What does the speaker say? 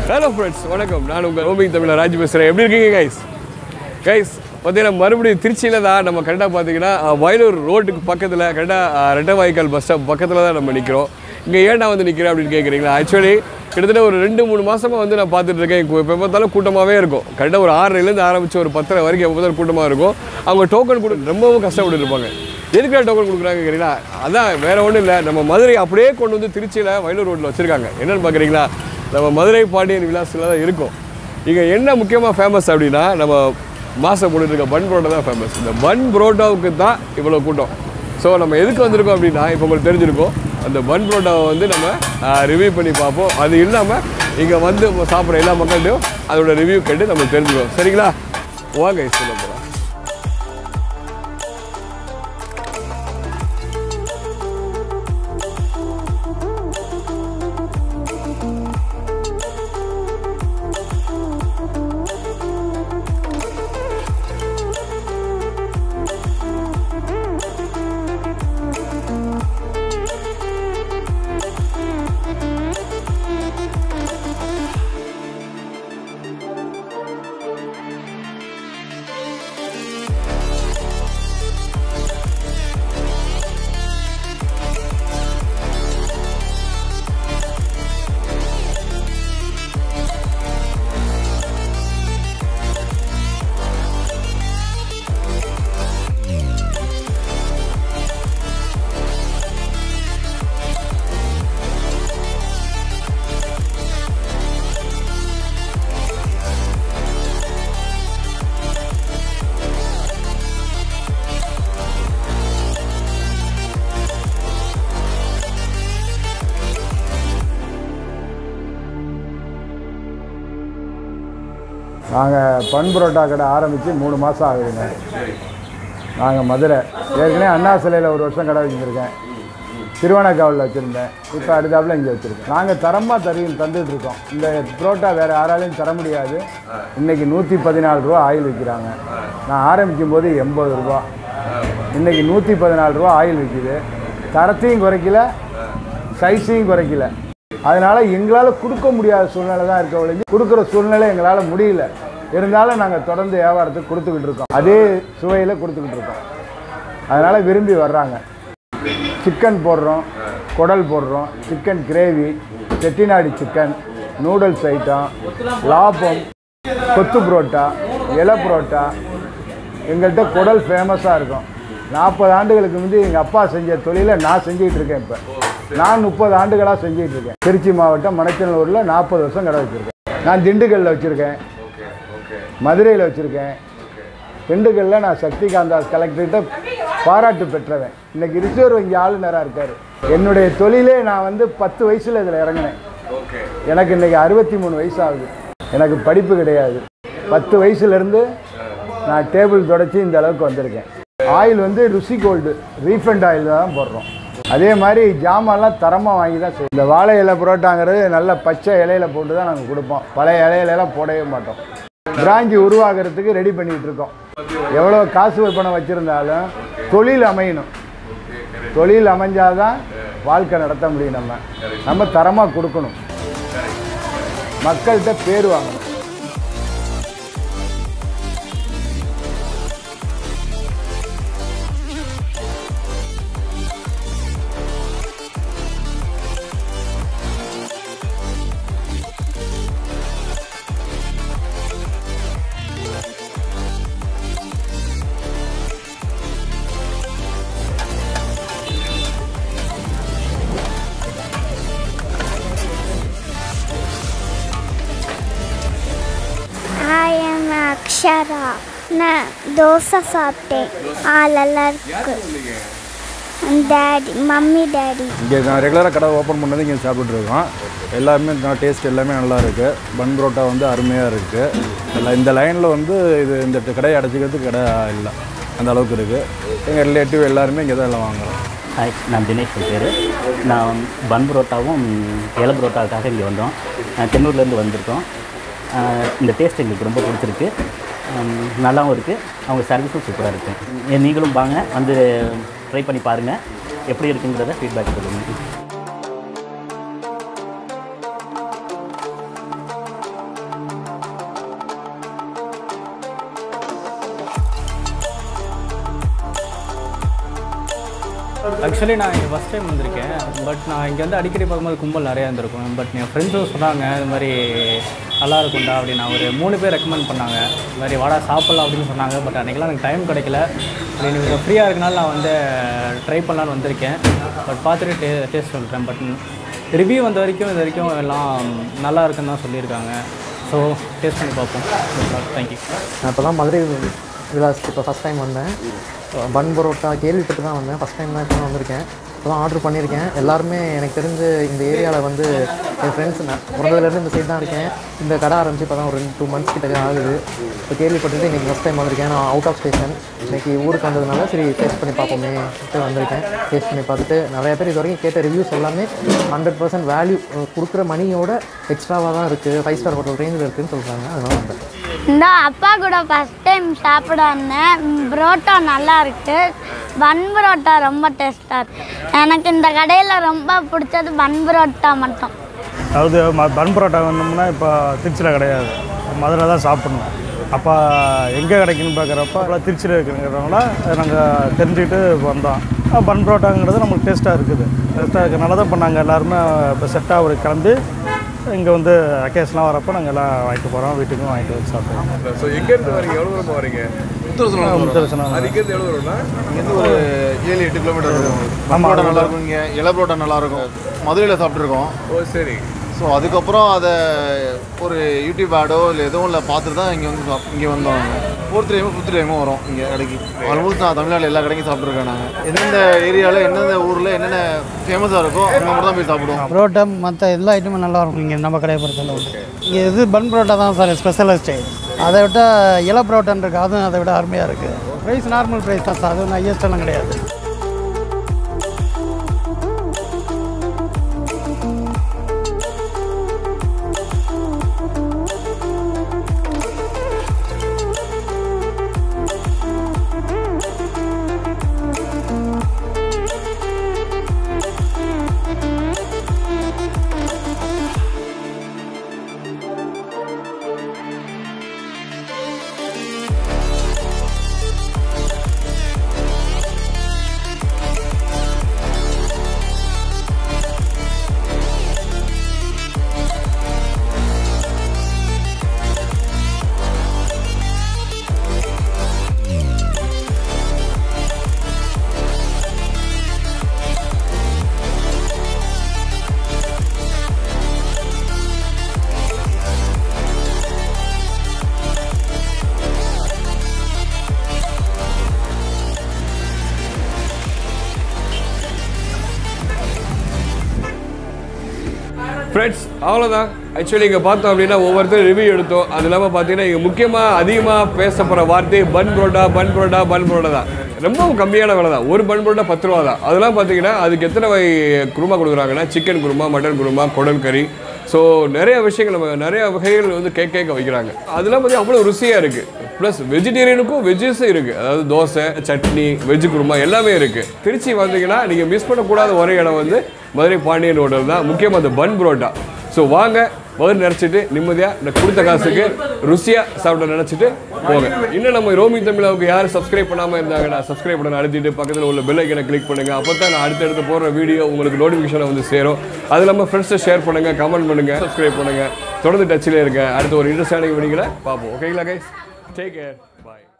hello friends வணக்கம் நான் உங்கள் ரோமிங் தமிழ் ராஜ் பேசுகிறேன் எப்படி இருக்கீங்க கைஸ் கைஸ் பார்த்தீங்கன்னா மறுபடியும் திருச்சியில் தான் நம்ம கரெக்டாக பார்த்தீங்கன்னா அஹ், வயலூர் ரோட்டுக்கு பக்கத்தில் கரெக்டாக ரெட்டவாய்க்கால் பஸ் ஸ்டாப் பக்கத்தில் தான் நம்ம நிற்கிறோம் இங்கே ஏன்டா வந்து நிற்கிறேன் அப்படின்னு கேட்குறீங்களா ஆக்சுவலி கிட்டத்தட்ட ஒரு ரெண்டு மூணு மாதமாக வந்து நான் பார்த்துட்டு இருக்கேன் இப்போ எப்போ பார்த்தாலும் கூட்டமாகவே இருக்கும் கரெக்டாக ஒரு ஆறரைலேருந்து ஆரம்பிச்சு ஒரு பத்தரை வரைக்கும் எப்போ பார்த்தாலும் கூட்டமாக இருக்கும் அவங்க டோக்கன் கொடு ரொம்பவும் கஷ்டப்பட்டு இருப்பாங்க எதுக்காக டோக்கன் கொடுக்குறாங்க கேட்குறீங்களா அதான் வேற ஒன்றும் இல்லை நம்ம மதுரை அப்படியே கொண்டு வந்து திருச்சியில் வயலூர் ரோட்டில் வச்சுருக்காங்க என்னென்னு பார்க்குறீங்களா நம்ம மதுரை பாண்டியன் விலாஸில் தான் இருக்கும் இங்கே என்ன முக்கியமாக ஃபேமஸ் அப்படின்னா நம்ம மாதம் போட்டுட்டு இருக்க பன் புரோட்டா தான் ஃபேமஸ் இந்த பன் புரோட்டாவுக்கு தான் இவ்வளோ கூட்டம் ஸோ நம்ம எதுக்கு வந்திருக்கோம் அப்படின்னா இப்போ உங்களுக்கு தெரிஞ்சிருக்கும் அந்த பன் புரோட்டாவை வந்து நம்ம ரிவ்யூ பண்ணி பார்ப்போம் அது இல்லாமல் இங்கே வந்து சாப்பிட்ற எல்லா மக்கள்கிட்டையும் அதோட ரிவ்யூ கேட்டு நம்ம தெரிஞ்சுக்கோம் சரிங்களா வாங்க சொல்ல போகிறோம் நாங்கள் பன் புரோட்டா கடை ஆரம்பித்து மூணு மாதம் ஆகுதுங்க நாங்கள் மதுரை ஏற்கனவே அண்ணா சிலையில் ஒரு வருஷம் கடை வச்சுருக்கேன் திருவண்ணாக்காவில் வச்சுருந்தேன் இப்போ அடுத்தாப்புல இங்கே வச்சுருக்கேன் நாங்கள் தரமாக தருவி தந்துட்டு இருக்கோம் இந்த புரோட்டா வேறு யாராலையும் தர முடியாது இன்றைக்கி நூற்றி பதினாலு ரூபா ஆயில் விற்கிறாங்க நான் ஆரம்பிக்கும் போது எண்பது ரூபா இன்றைக்கி நூற்றி பதினாலு ரூபா ஆயில் விற்கிது தரத்தையும் குறைக்கல சைஸையும் குறைக்கல அதனால எங்களால் கொடுக்க முடியாத சூழ்நிலை தான் இருக்க ஒழிஞ்சு கொடுக்குற சூழ்நிலை எங்களால் முடியல இருந்தாலும் நாங்கள் தொடர்ந்து வியாபாரத்துக்கு கொடுத்துக்கிட்டு இருக்கோம் அதே சுவையில் கொடுத்துக்கிட்டு இருக்கோம் அதனால் விரும்பி வர்றாங்க சிக்கன் போடுறோம் குடல் போடுறோம் chicken gravy Chettinad chicken noodles item லாபம் கொத்து புரோட்டா இலை புரோட்டா எங்கள்கிட்ட குடல் ஃபேமஸாக இருக்கும் நாற்பது ஆண்டுகளுக்கு முந்தி எங்கள் அப்பா செஞ்ச தொழிலை நான் செஞ்சுக்கிட்டு இருக்கேன் இப்போ நான் முப்பது ஆண்டுகளாக செஞ்சுக்கிட்டு இருக்கேன் திருச்சி மாவட்டம் மணச்சநல்லூரில் நாற்பது வருஷம் கடை வச்சுருக்கேன் நான் திண்டுக்கல்லில் வச்சுருக்கேன் மதுரையில் வச்சுருக்கேன் திண்டுக்கல்லில் நான் சக்திகாந்தாஸ் கலெக்டர்கிட்ட பாராட்டு பெற்றவன் இன்னைக்கு ரிசர்வ் வங்கி ஆளுநராக இருக்கார் என்னுடைய தொழிலே நான் வந்து பத்து வயசில் இதில் இறங்கினேன் எனக்கு இன்னைக்கு அறுபத்தி மூணு வயசு ஆகுது எனக்கு படிப்பு கிடையாது பத்து வயசுலேருந்து நான் டேபிள் தொடச்சி இந்த அளவுக்கு வந்திருக்கேன் ஆயில் வந்து ருசி கோல்டு ரீஃபண்ட் ஆயில் தான் போடுறோம் அதே மாதிரி ஜாமான்லாம் தரமாக வாங்கி தான் செய்யும் இந்த வாழை இலை புரோட்டாங்கிறது நல்ல பச்சை இலையில போட்டு தான் நாங்கள் கொடுப்போம் பழைய இலையிலலாம் போடவே மாட்டோம் பிராஞ்சி உருவாகிறதுக்கு ரெடி பண்ணிகிட்டு இருக்கோம் எவ்வளோ காசு விற்பனை வச்சுருந்தாலும் தொழில் அமையணும் தொழில் அமைஞ்சாதான் வாழ்க்கை நடத்த முடியும் நம்ம நம்ம தரமாக கொடுக்கணும் மக்கள்கிட்ட பேர் வாங்கணும் ஹாய் எம் அக்ஷரா நான் தோசை சாப்பிட்டேன் ஆ நல்லா இருக்கு டேடி மம்மி டேடி இங்கே நான் ரெகுலராக கடை ஓப்பன் பண்ணது இங்கே சாப்பிட்டுருக்கோம் எல்லாமே நான் டேஸ்ட் எல்லாமே நல்லா இருக்குது பன் புரோட்டா வந்து அருமையாக இருக்குது எல்லாம் இந்த லைனில் வந்து இது இந்த கடையை அடைச்சிக்கிறதுக்கு கடை இல்லை அந்த அளவுக்கு இருக்குது எங்கள் ரிலேட்டிவ் எல்லாருமே இங்கே தான் எல்லாம் வாங்குறோம் ஹாய் நான் தினேஷ் பேர் நான் பன் புரோட்டாவும் இலை புரோட்டாவுக்காக இங்கே வந்தோம் அஹ் தென்னூர்லேருந்து வந்திருக்கோம் அஹ் இந்த டேஸ்ட் எங்களுக்கு ரொம்ப பிடிச்சிருக்கு ஹம், நல்லாவும் இருக்குது அவங்க சர்வீஸும் சூப்பராக இருக்குது நீங்களும் வாங்க வந்து ட்ரை பண்ணி பாருங்கள் எப்படி இருக்குங்கிறத ஃபீட்பேக் சொல்லுங்கள் ஆக்சுவலி நான் இங்கே ஃபஸ்ட் டைம் வந்திருக்கேன் பட் நான் இங்கே வந்து அடிக்கடி பார்க்கும்போது கும்பல் நிறையா இருந்திருக்கும் பட் என் ஃப்ரெண்ட்ஸும் சொன்னாங்க இது மாதிரி நல்லா இருக்கும்டா அப்படின்னு ஒரு மூணு பேர் ரெக்கமெண்ட் பண்ணாங்க இது மாதிரி வாடா சாப்பிட்லாம் அப்படின்னு சொன்னாங்க பட் அன்றைக்கெலாம் எனக்கு டைம் கிடைக்கல அப்படி நீங்கள் ஃப்ரீயாக இருக்கனால நான் வந்து ட்ரை பண்ணலான்னு வந்திருக்கேன் பட் பார்த்துட்டு டே டேஸ்ட் சொல்கிறேன் பட் ரிவ்யூ வந்த வரைக்கும் இது வரைக்கும் எல்லாம் நல்லா இருக்குன்னு தான் சொல்லியிருக்காங்க ஸோ டேஸ்ட் பண்ணி பார்ப்போம் தேங்க்யூ நான் இப்போ தான் மதுரை விலாஸ் இப்போ ஃபஸ்ட் டைம் வந்தேன் பன் பரோட்டா கேள்விப்பட்டு தான் வந்தேன் ஃபஸ்ட் டைம் தான் இப்போ தான் வந்திருக்கேன் இப்போ தான் ஆர்டர் பண்ணியிருக்கேன் எல்லாருமே எனக்கு தெரிஞ்சு இந்த ஏரியாவில் வந்து என் ஃப்ரெண்ட்ஸ் நான் பிறந்ததுலேருந்து இந்த சைடு தான் இருக்கேன் இந்த கடை ஆரம்பிச்சு இப்போ தான் ஒரு ரெண்டு டூ மந்த்ஸ் கிட்ட ஆகுது இப்போ கேள்விப்பட்டுட்டு இன்றைக்கி ஃபஸ்ட் டைம் வந்திருக்கேன் நான் அவுட் ஆஃப் ஸ்டேஷன் இன்றைக்கி ஊருக்கு வந்ததுனால சரி டேஸ்ட் பண்ணி பார்ப்போமே வந்திருக்கேன் டேஸ்ட் பண்ணி பார்த்துட்டு நிறைய பேர் இது வரைக்கும் கேட்ட ரிவ்யூஸ் எல்லாமே ஹண்ட்ரட் பர்சன்ட் வேல்யூ கொடுக்குற மணியோட எக்ஸ்ட்ராவாக தான் இருக்குது ஃபைவ் ஸ்டார் ஹோட்டல் ரேஞ்சில் இருக்குதுன்னு சொல்கிறாங்க அதனால வந்தேன் இந்த அப்பா கூட ஃபஸ்ட் டைம் சாப்பிட வந்தேன் புரோட்டா நல்லா இருக்கு பன் புரோட்டா ரொம்ப டேஸ்ட்டாக இருக்கு எனக்கு இந்த கடையில் ரொம்ப பிடிச்சது பன் புரோட்டா மட்டும் அதாவது ம பன் பரோட்டா வேணும்னா இப்போ திருச்சியில் கிடையாது மதுரை தான் சாப்பிடணும் அப்போ எங்கே கிடைக்குன்னு பார்க்குறப்ப அப்போ திருச்சியில் இருக்குங்கிறவங்கள நாங்கள் தெரிஞ்சுக்கிட்டு வந்தோம் அஹ் பன் பரோட்டாங்கிறது நமக்கு டேஸ்ட்டாக இருக்குது டேஸ்ட்டாக இருக்கிறனால தான் இப்போ நாங்கள் எல்லாருமே இப்போ செட்டாக ஒரு கிளம்பி இங்கே வந்து அக்கேஷன்லாம் வரப்போ நாங்கள் எல்லாம் வாங்கிட்டு போகிறோம் வீட்டுக்கும் வாங்கிட்டு வந்து சாப்பிடுவோம் ஸோ எங்கேருந்து வரீங்க எவ்வளோ தூரம் வரீங்க முத்தரசனம் அது இங்கேருந்து எவ்வளோ தூரம்னா இங்கேருந்து ஒரு ஏழு எட்டு கிலோமீட்டர் இருக்கும் பரோட்டா நல்லா இருக்கும் இங்கே இலை பரோட்டா நல்லா இருக்கும் மதுரையில் சாப்பிட்ருக்கோம் ஓ சரி ஸோ அதுக்கப்புறம் அதை ஒரு யூடியூப் ஆடோ இல்லை எதுவும் இல்லை பார்த்துட்டு தான் இங்கே வந்து சாப் இங்கே வந்தோம் ஃபோர்த் டைமும் ஃபிஃப்த் டைமும் வரும் இங்கே கடைக்கு ஆல்மோஸ்ட் நான் தமிழ்நாட்டில் எல்லா கடைக்கும் சாப்பிட்ருக்கேன் நாங்கள் எந்தெந்த ஏரியாவில் எந்தெந்த ஊரில் என்னென்ன ஃபேமஸாக இருக்கோ அங்கே மட்டும் தான் போய் சாப்பிடுவோம் பரோட்டா மற்ற எல்லா ஐட்டமும் நல்லா இருக்கும் இங்கே நம்ம கடையை பொறுத்தளவு இங்கே இது பன் பரோட்டா தான் சார் ஸ்பெஷலிஸ்ட்டு அதை விட இலை பரோட்டான் இருக்குது அதுவும் அதை விட அருமையாக இருக்குது ப்ரைஸ் நார்மல் ப்ரைஸ் தான் சார் அதுவும் ஹையஸ்ட் எல்லாம் கிடையாது ஃப்ரெண்ட்ஸ் அவ்வளோதான் ஆக்சுவலி இங்கே பார்த்தோம் அப்படின்னா ஒவ்வொருத்தரும் ரிவ்யூ எடுத்தோம் அது இல்லாமல் பார்த்தீங்கன்னா இங்கே முக்கியமாக அதிகமாக பேசப்படுற வார்த்தை பன் புரோட்டா பன் புரோட்டா பன் புரோட்டா தான் ரொம்ப கம்மியான விலை தான் ஒரு பன் புரோட்டா பத்து ரூபா தான் அதெல்லாம் பார்த்தீங்கன்னா அதுக்கு எத்தனை வகை குருமா கொடுக்குறாங்கன்னா சிக்கன் குருமா மட்டன் குருமா குடல் கறி ஸோ நிறைய விஷயங்கள் நம்ம நிறைய வகைகள் வந்து கேக் கேட்க வைக்கிறாங்க அதெல்லாம் பார்த்தீங்கன்னா அவ்வளோ ருசியாக இருக்குது ப்ளஸ் வெஜிடேரியனுக்கும் வெஜ்ஜஸும் இருக்குது அதாவது தோசை சட்னி வெஜ் குருமா எல்லாமே இருக்குது திருச்சி வந்தீங்கன்னா நீங்கள் மிஸ் பண்ணக்கூடாத ஒரே இடம் வந்து மதுரை பாண்டியன் ஹோட்டல் தான் முக்கியமாக அந்த பன் புரோட்டா ஸோ வாங்க வயிறு நினச்சிட்டு நிம்மதியாக இந்த கொடுத்த காசுக்கு ருசியாக சாப்பிட நினச்சிட்டு போங்க இன்னும் நம்ம ரோமி தமிழாவுக்கு யார் சப்ஸ்கிரைப் பண்ணாமல் இருந்தாங்கன்னா சப்ஸ்கிரைப் பண்ண அழுத்திட்டு பக்கத்தில் உள்ள பெல் ஐக்கனை கிளிக் பண்ணுங்கள் அப்போ தான் நான் அடுத்தடுத்து போடுற வீடியோ உங்களுக்கு நோட்டிஃபிகேஷனை வந்து சேரும் அது இல்லாமல் ஃப்ரெண்ட்ஸை ஷேர் பண்ணுங்கள் கமெண்ட் பண்ணுங்கள் சப்ஸ்கிரைப் பண்ணுங்கள் தொடர்ந்து டச்சில் இருங்க அடுத்த ஒரு இன்ட்ரெஸ்டான வீடியோவில் பார்ப்போம் ஓகேங்களா கைஸ் டேக் கேர் பாய்